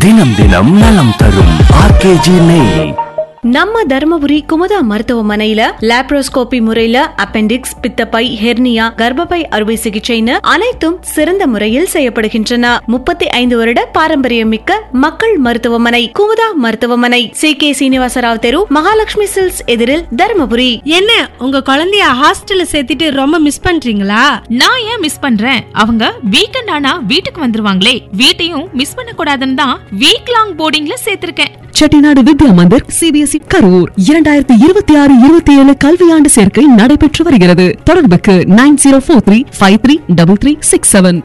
தினம் தினம் நலம் தரும் ஆர்கேஜி நெய் நம்ம தருமபுரி குமுதா மருத்துவமனையில லாப்ரோஸ்கோபி முறையில அப்பெண்டிக்ஸ் பித்தப்பை ஹெர்னியா கர்ப்பப்பை அறுவை சிகிச்சைன்னு அனைத்தும் சிறந்த முறையில் செய்யப்படுகின்றன முப்பத்தி ஐந்து வருட பாரம்பரியம் மிக்க மக்கள் மருத்துவமனை குமுதா மருத்துவமனை சி கே சீனிவாசராவ் தெரு மகாலட்சுமி சில்ஸ் எதிரில் தருமபுரி என்ன உங்க குழந்தைய ஹாஸ்டல்ல சேர்த்துட்டு ரொம்ப மிஸ் பண்றீங்களா நான் ஏன் மிஸ் பண்றேன் அவங்க வீக்கெண்ட் ஆனா வீட்டுக்கு வந்துருவாங்களே வீட்டையும் மிஸ் பண்ண கூடாதுன்னு தான் வீக் லாங் போர்டிங்ல சேர்த்திருக்கேன் செட்டிநாடு வித்யா மந்திர் சிபிஎஸ்இ கரூர் இரண்டாயிரத்தி இருபத்தி ஆறு இருபத்தி ஏழு கல்வியாண்டு சேர்க்கை நடைபெற்று வருகிறது தொடர்புக்கு nine zero four three five three double three six seven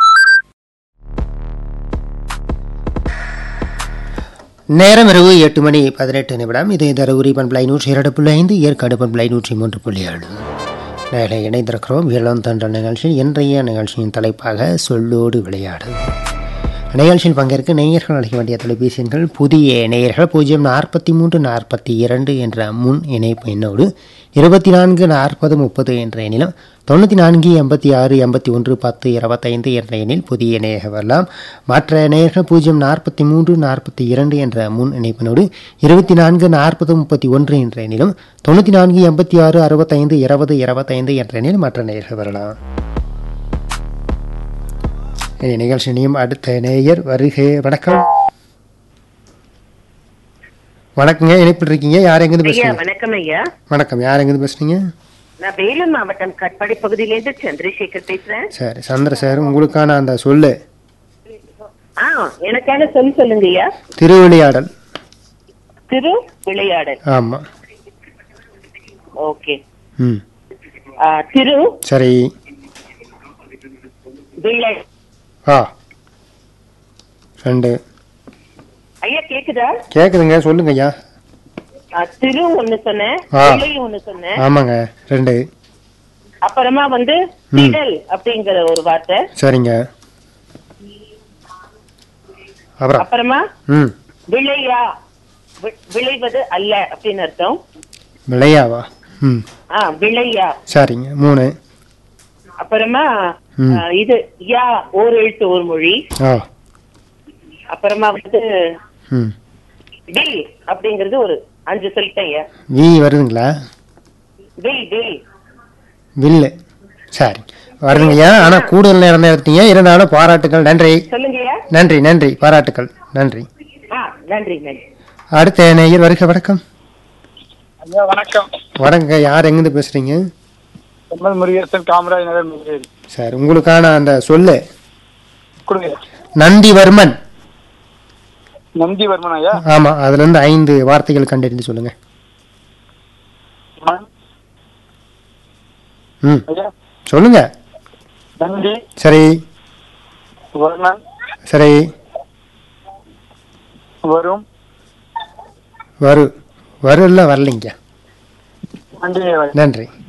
நேரம் இரவு எட்டு மணி பதினெட்டு நிமிடம் இது தருமபுரி பண்பலை நூற்றி இரண்டு புள்ளி ஐந்து ஏற்காடு பண்பலை நூற்றி மூன்று புள்ளி ஏழு நேரை இணைந்திருக்கிறோம் இளம் தன்ற நிகழ்ச்சியில் இன்றைய நிகழ்ச்சியின் தலைப்பாக சொல்லோடு விளையாடு நிகழ்ச்சியில் பங்கேற்க நேயர்கள் அழைக்க வேண்டிய தொலைபேசி எண்கள் புதிய நேயர்கள் பூஜ்ஜியம் நாற்பத்தி மூன்று நாற்பத்தி இரண்டு என்ற முன் இணைப்பு எண்ணோடு இருபத்தி நான்கு நாற்பது முப்பது என்ற எண்ணிலும் தொண்ணூற்றி நான்கு எண்பத்தி ஆறு எண்பத்தி ஒன்று பத்து இருபத்தைந்து என்ற எண்ணில் புதிய நேயர்கள் வரலாம் மற்ற நேயர்கள் பூஜ்ஜியம் நாற்பத்தி மூன்று நாற்பத்தி இரண்டு என்ற முன் இணைப்பினோடு இருபத்தி நான்கு நாற்பது முப்பத்தி ஒன்று என்ற எண்ணிலும் தொண்ணூற்றி நான்கு எண்பத்தி ஆறு அறுபத்தைந்து இருபது இருபத்தைந்து என்ற எண்ணில் மற்ற நேயர்கள் வரலாம் இனி நிகழ்ச்சியும் அடுத்த நேயர் வருகை வணக்கம் வணக்கங்க இணைப்பில் இருக்கீங்க யார் எங்கிருந்து ஐயா பேசுறீங்க வணக்கம் ஐயா வணக்கம் யார் எங்கிருந்து பேசுறீங்க நான் வேலூர் மாவட்டம் கட்பாடி பகுதியிலேருந்து சந்திரசேகர் பேசுறேன் சரி சந்திர சார் உங்களுக்கான அந்த சொல்லு ஆ எனக்கான சொல் சொல்லுங்க ஐயா திருவிளையாடல் திரு விளையாடல் ஆமா ஓகே ம் ஆ, திரு சரி விளை ஆ ரெண்டு ஐயா கேக்குதா கேக்குதுங்க சொல்லுங்க ஐயா ஆ, திரு ஒண்ணு சொன்னேன் ஆ. விளை ஒண்ணு சொன்னேன் ஆமாங்க ரெண்டு அப்புறமா வந்து ம். திடல் அப்படிங்கிற ஒரு வார்த்தை சரிங்க அப்புறம் அப்புறமா ம் விளையா வி- விளைவது அல்ல அப்படின்னு அர்த்தம் விளையாவா ம் ஆ விளையா சரிங்க மூணு அப்புறமா ம். ஆ, இது யா ஓர் எழுத்து ஒரு மொழி ஆ அப்புறமா வந்து ம் வில் அப்படிங்கிறது ஒரு அஞ்சு சொல்லிட்டேன் ஐயா வி வருதுங்களா வில் வில் வில்லு சரி வருதுங்கய்யா ஆனால் கூடுதல் நேரம் தான் எடுத்தீங்க இருந்தாலும் பாராட்டுகள் நன்றி சொல்லுங்கய்யா நன்றி நன்றி பாராட்டுகள் நன்றி ஆ நன்றி நன்றி அடுத்த நேயர் வருக வணக்கம் ஐயா வணக்கம் வணங்க யார் எங்கிருந்து பேசுறீங்க எம்எல் முருகேசன் காமராஜ் நகர் முருகேரி சார் உங்களுக்கான அந்த சொல்லு கொடுங்க நந்திவர்மன் நந்திவர்மன் ஐயா ஆமா அதுல இருந்து ஐந்து வார்த்தைகள் கண்டறிந்து சொல்லுங்க மண் ம் ஐயா சொல்லுங்க நந்தி சரி வர்ணன் சரி வரும் வரு வருல வரலைங்க நன்றி ஐயா. நன்றி